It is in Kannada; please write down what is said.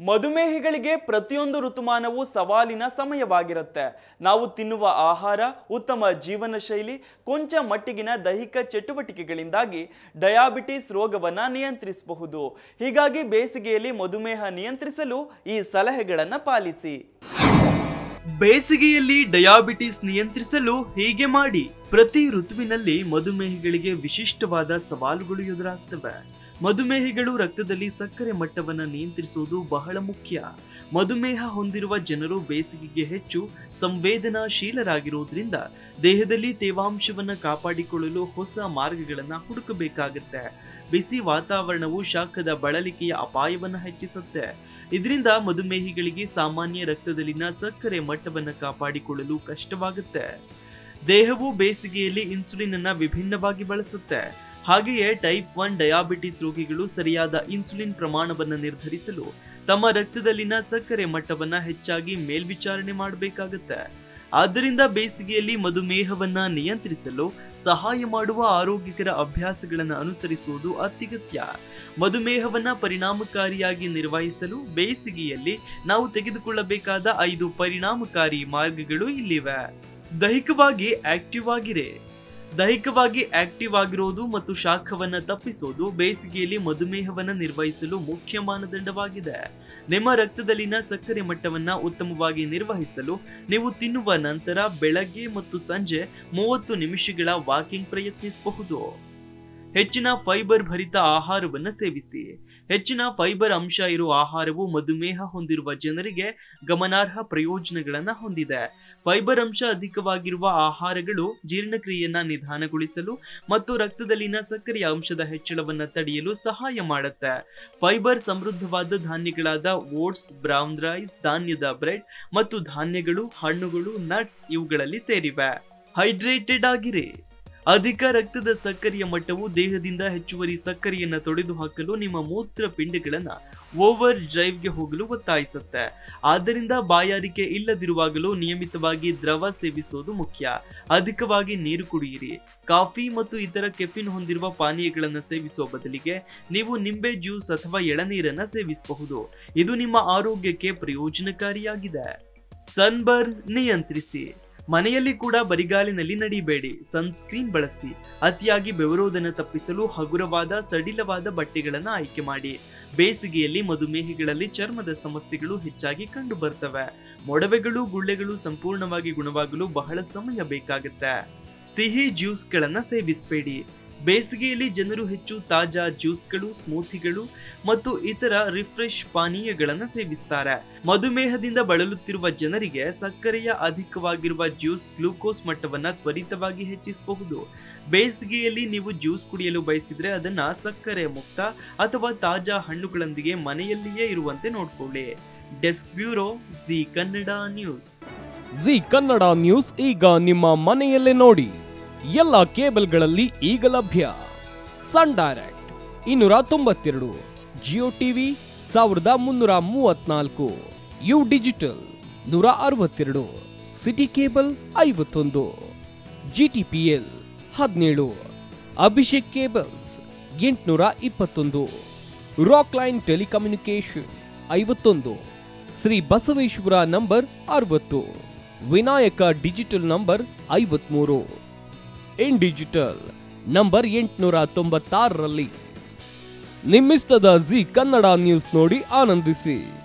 ಮಧುಮೇಹಿಗಳಿಗೆ ಪ್ರತಿಯೊಂದು ಋತುಮಾನವೂ ಸವಾಲಿನ ಸಮಯವಾಗಿರುತ್ತೆ ನಾವು ತಿನ್ನುವ ಆಹಾರ ಉತ್ತಮ ಜೀವನ ಶೈಲಿ ಕೊಂಚ ಮಟ್ಟಿಗಿನ ದೈಹಿಕ ಚಟುವಟಿಕೆಗಳಿಂದಾಗಿ ಡಯಾಬಿಟಿಸ್ ರೋಗವನ್ನ ನಿಯಂತ್ರಿಸಬಹುದು ಹೀಗಾಗಿ ಬೇಸಿಗೆಯಲ್ಲಿ ಮಧುಮೇಹ ನಿಯಂತ್ರಿಸಲು ಈ ಸಲಹೆಗಳನ್ನು ಪಾಲಿಸಿ ಬೇಸಿಗೆಯಲ್ಲಿ ಡಯಾಬಿಟಿಸ್ ನಿಯಂತ್ರಿಸಲು ಹೀಗೆ ಮಾಡಿ ಪ್ರತಿ ಋತುವಿನಲ್ಲಿ ಮಧುಮೇಹಿಗಳಿಗೆ ವಿಶಿಷ್ಟವಾದ ಸವಾಲುಗಳು ಎದುರಾಗ್ತವೆ ಮಧುಮೇಹಿಗಳು ರಕ್ತದಲ್ಲಿ ಸಕ್ಕರೆ ಮಟ್ಟವನ್ನು ನಿಯಂತ್ರಿಸುವುದು ಬಹಳ ಮುಖ್ಯ ಮಧುಮೇಹ ಹೊಂದಿರುವ ಜನರು ಬೇಸಿಗೆಗೆ ಹೆಚ್ಚು ಸಂವೇದನಾಶೀಲರಾಗಿರುವುದರಿಂದ ದೇಹದಲ್ಲಿ ತೇವಾಂಶವನ್ನು ಕಾಪಾಡಿಕೊಳ್ಳಲು ಹೊಸ ಮಾರ್ಗಗಳನ್ನು ಹುಡುಕಬೇಕಾಗುತ್ತೆ ಬಿಸಿ ವಾತಾವರಣವು ಶಾಖದ ಬಳಲಿಕೆಯ ಅಪಾಯವನ್ನು ಹೆಚ್ಚಿಸುತ್ತೆ ಇದರಿಂದ ಮಧುಮೇಹಿಗಳಿಗೆ ಸಾಮಾನ್ಯ ರಕ್ತದಲ್ಲಿನ ಸಕ್ಕರೆ ಮಟ್ಟವನ್ನು ಕಾಪಾಡಿಕೊಳ್ಳಲು ಕಷ್ಟವಾಗುತ್ತೆ ದೇಹವು ಬೇಸಿಗೆಯಲ್ಲಿ ಇನ್ಸುಲಿನ್ ಅನ್ನ ವಿಭಿನ್ನವಾಗಿ ಬಳಸುತ್ತೆ ಹಾಗೆಯೇ ಟೈಪ್ ಒನ್ ಡಯಾಬಿಟಿಸ್ ರೋಗಿಗಳು ಸರಿಯಾದ ಇನ್ಸುಲಿನ್ ಪ್ರಮಾಣವನ್ನು ನಿರ್ಧರಿಸಲು ತಮ್ಮ ರಕ್ತದಲ್ಲಿನ ಸಕ್ಕರೆ ಮಟ್ಟವನ್ನ ಹೆಚ್ಚಾಗಿ ಮೇಲ್ವಿಚಾರಣೆ ಮಾಡಬೇಕಾಗುತ್ತೆ ಆದ್ದರಿಂದ ಬೇಸಿಗೆಯಲ್ಲಿ ಮಧುಮೇಹವನ್ನ ನಿಯಂತ್ರಿಸಲು ಸಹಾಯ ಮಾಡುವ ಆರೋಗ್ಯಕರ ಅಭ್ಯಾಸಗಳನ್ನು ಅನುಸರಿಸುವುದು ಅತ್ಯಗತ್ಯ ಮಧುಮೇಹವನ್ನ ಪರಿಣಾಮಕಾರಿಯಾಗಿ ನಿರ್ವಹಿಸಲು ಬೇಸಿಗೆಯಲ್ಲಿ ನಾವು ತೆಗೆದುಕೊಳ್ಳಬೇಕಾದ ಐದು ಪರಿಣಾಮಕಾರಿ ಮಾರ್ಗಗಳು ಇಲ್ಲಿವೆ ದೈಹಿಕವಾಗಿ ಆಕ್ಟಿವ್ ಆಗಿರೆ ದೈಹಿಕವಾಗಿ ಆಕ್ಟಿವ್ ಆಗಿರೋದು ಮತ್ತು ಶಾಖವನ್ನ ತಪ್ಪಿಸೋದು ಬೇಸಿಗೆಯಲ್ಲಿ ಮಧುಮೇಹವನ್ನ ನಿರ್ವಹಿಸಲು ಮುಖ್ಯ ಮಾನದಂಡವಾಗಿದೆ ನಿಮ್ಮ ರಕ್ತದಲ್ಲಿನ ಸಕ್ಕರೆ ಮಟ್ಟವನ್ನ ಉತ್ತಮವಾಗಿ ನಿರ್ವಹಿಸಲು ನೀವು ತಿನ್ನುವ ನಂತರ ಬೆಳಗ್ಗೆ ಮತ್ತು ಸಂಜೆ ಮೂವತ್ತು ನಿಮಿಷಗಳ ವಾಕಿಂಗ್ ಪ್ರಯತ್ನಿಸಬಹುದು ಹೆಚ್ಚಿನ ಫೈಬರ್ ಭರಿತ ಆಹಾರವನ್ನು ಸೇವಿಸಿ ಹೆಚ್ಚಿನ ಫೈಬರ್ ಅಂಶ ಇರುವ ಆಹಾರವು ಮಧುಮೇಹ ಹೊಂದಿರುವ ಜನರಿಗೆ ಗಮನಾರ್ಹ ಪ್ರಯೋಜನಗಳನ್ನ ಹೊಂದಿದೆ ಫೈಬರ್ ಅಂಶ ಅಧಿಕವಾಗಿರುವ ಆಹಾರಗಳು ಜೀರ್ಣಕ್ರಿಯೆಯನ್ನ ನಿಧಾನಗೊಳಿಸಲು ಮತ್ತು ರಕ್ತದಲ್ಲಿನ ಸಕ್ಕರೆಯ ಅಂಶದ ಹೆಚ್ಚಳವನ್ನ ತಡೆಯಲು ಸಹಾಯ ಮಾಡುತ್ತೆ ಫೈಬರ್ ಸಮೃದ್ಧವಾದ ಧಾನ್ಯಗಳಾದ ಓಟ್ಸ್ ಬ್ರೌನ್ ರೈಸ್ ಧಾನ್ಯದ ಬ್ರೆಡ್ ಮತ್ತು ಧಾನ್ಯಗಳು ಹಣ್ಣುಗಳು ನಟ್ಸ್ ಇವುಗಳಲ್ಲಿ ಸೇರಿವೆ ಹೈಡ್ರೇಟೆಡ್ ಆಗಿರಿ ಅಧಿಕ ರಕ್ತದ ಸಕ್ಕರೆಯ ಮಟ್ಟವು ದೇಹದಿಂದ ಹೆಚ್ಚುವರಿ ಸಕ್ಕರೆಯನ್ನು ತೊಡೆದು ಹಾಕಲು ನಿಮ್ಮ ಮೂತ್ರಪಿಂಡಗಳನ್ನ ಓವರ್ ಡ್ರೈವ್ಗೆ ಹೋಗಲು ಒತ್ತಾಯಿಸುತ್ತೆ ಆದ್ದರಿಂದ ಬಾಯಾರಿಕೆ ಇಲ್ಲದಿರುವಾಗಲೂ ನಿಯಮಿತವಾಗಿ ದ್ರವ ಸೇವಿಸೋದು ಮುಖ್ಯ ಅಧಿಕವಾಗಿ ನೀರು ಕುಡಿಯಿರಿ ಕಾಫಿ ಮತ್ತು ಇತರ ಕೆಫಿನ್ ಹೊಂದಿರುವ ಪಾನೀಯಗಳನ್ನು ಸೇವಿಸುವ ಬದಲಿಗೆ ನೀವು ನಿಂಬೆ ಜ್ಯೂಸ್ ಅಥವಾ ಎಳನೀರನ್ನ ಸೇವಿಸಬಹುದು ಇದು ನಿಮ್ಮ ಆರೋಗ್ಯಕ್ಕೆ ಪ್ರಯೋಜನಕಾರಿಯಾಗಿದೆ ಸನ್ಬರ್ನ್ ನಿಯಂತ್ರಿಸಿ ಮನೆಯಲ್ಲಿ ಕೂಡ ಬರಿಗಾಲಿನಲ್ಲಿ ನಡಿಬೇಡಿ ಸನ್ಸ್ಕ್ರೀನ್ ಬಳಸಿ ಅತಿಯಾಗಿ ಬೆವರೋದನ್ನು ತಪ್ಪಿಸಲು ಹಗುರವಾದ ಸಡಿಲವಾದ ಬಟ್ಟೆಗಳನ್ನು ಆಯ್ಕೆ ಮಾಡಿ ಬೇಸಿಗೆಯಲ್ಲಿ ಮಧುಮೇಹಿಗಳಲ್ಲಿ ಚರ್ಮದ ಸಮಸ್ಯೆಗಳು ಹೆಚ್ಚಾಗಿ ಕಂಡು ಬರ್ತವೆ ಮೊಡವೆಗಳು ಗುಳ್ಳೆಗಳು ಸಂಪೂರ್ಣವಾಗಿ ಗುಣವಾಗಲು ಬಹಳ ಸಮಯ ಬೇಕಾಗುತ್ತೆ ಸಿಹಿ ಜ್ಯೂಸ್ಗಳನ್ನ ಸೇವಿಸಬೇಡಿ ಬೇಸಿಗೆಯಲ್ಲಿ ಜನರು ಹೆಚ್ಚು ತಾಜಾ ಜ್ಯೂಸ್ಗಳು ಸ್ಮೂಥಿಗಳು ಮತ್ತು ಇತರ ರಿಫ್ರೆಶ್ ಪಾನೀಯಗಳನ್ನು ಸೇವಿಸ್ತಾರೆ ಮಧುಮೇಹದಿಂದ ಬಳಲುತ್ತಿರುವ ಜನರಿಗೆ ಸಕ್ಕರೆಯ ಅಧಿಕವಾಗಿರುವ ಜ್ಯೂಸ್ ಗ್ಲೂಕೋಸ್ ಮಟ್ಟವನ್ನ ತ್ವರಿತವಾಗಿ ಹೆಚ್ಚಿಸಬಹುದು ಬೇಸಿಗೆಯಲ್ಲಿ ನೀವು ಜ್ಯೂಸ್ ಕುಡಿಯಲು ಬಯಸಿದ್ರೆ ಅದನ್ನ ಸಕ್ಕರೆ ಮುಕ್ತ ಅಥವಾ ತಾಜಾ ಹಣ್ಣುಗಳೊಂದಿಗೆ ಮನೆಯಲ್ಲಿಯೇ ಇರುವಂತೆ ನೋಡ್ಕೊಳ್ಳಿ desk bureau Zee Kannada news Zee Kannada news ಈಗ ನಿಮ್ಮ ಮನೆಯಲ್ಲೇ ನೋಡಿ ಎಲ್ಲ ಕೇಬಲ್ಗಳಲ್ಲಿ ಈಗ ಲಭ್ಯ ಸನ್ ಡೈರೆಕ್ಟ್ ಇನ್ನೂರ ತೊಂಬತ್ತೆರಡು ಜಿಯೋ ಟಿವಿ ಸಾವಿರದ ಮುನ್ನೂರ ಮೂವತ್ನಾಲ್ಕು ಯು ಡಿಜಿಟಲ್ ನೂರ ಅರವತ್ತೆರಡು ಸಿಟಿ ಕೇಬಲ್ ಐವತ್ತೊಂದು ಜಿ ಟಿ ಪಿ ಎಲ್ ಹದಿನೇಳು ಅಭಿಷೇಕ್ ಕೇಬಲ್ಸ್ ಎಂಟುನೂರ ಇಪ್ಪತ್ತೊಂದು ರಾಕ್ ಲೈನ್ ಟೆಲಿಕಮ್ಯುನಿಕೇಶನ್ ಐವತ್ತೊಂದು ಶ್ರೀ ಬಸವೇಶ್ವರ ನಂಬರ್ ಅರವತ್ತು ವಿನಾಯಕ ಡಿಜಿಟಲ್ ನಂಬರ್ ಐವತ್ಮೂರು ಇನ್ ಡಿಜಿಟಲ್ ನಂಬರ್ ಎಂಟುನೂರ ತೊಂಬತ್ತಾರರಲ್ಲಿ ನಿಮ್ಮಿಸ್ತದ ಜಿ ಕನ್ನಡ ನ್ಯೂಸ್ ನೋಡಿ ಆನಂದಿಸಿ